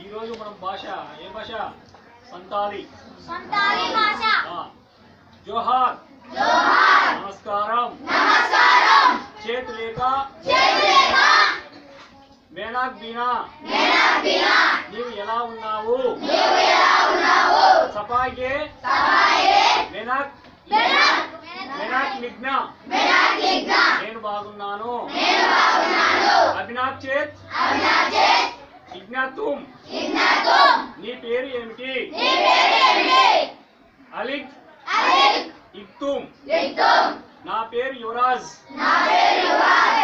ఈరోజు మనం భాష ఏ భాష సంతాలి సంతాలి భాష ఆ, జోహార్ జోహార్ నమస్కారం నమస్కారం చేతు లేక చేతులేక మేనాక్ బీనా నేనా బినా నీవు ఎలా ఉన్నావు నీవు ఎలా ఉన్నావు సపాయికే సహాయే మేనాక్ మెనా మేనాక్ నిఘ్న మెనా కిగ్న నేను బాగున్నాను నేను బాగున్నాను అభినాథ్ చేత్ అవినాచే ఇజ్ఞాతుం ఇగ్నతుం నీ పేరు ఏమిటి నీ పేరేమిటి అలిగ్ అలిక్ ఇక్తుం లిక్తుం నా పేరు యువరాజ్ నా పేరు యువరాజ్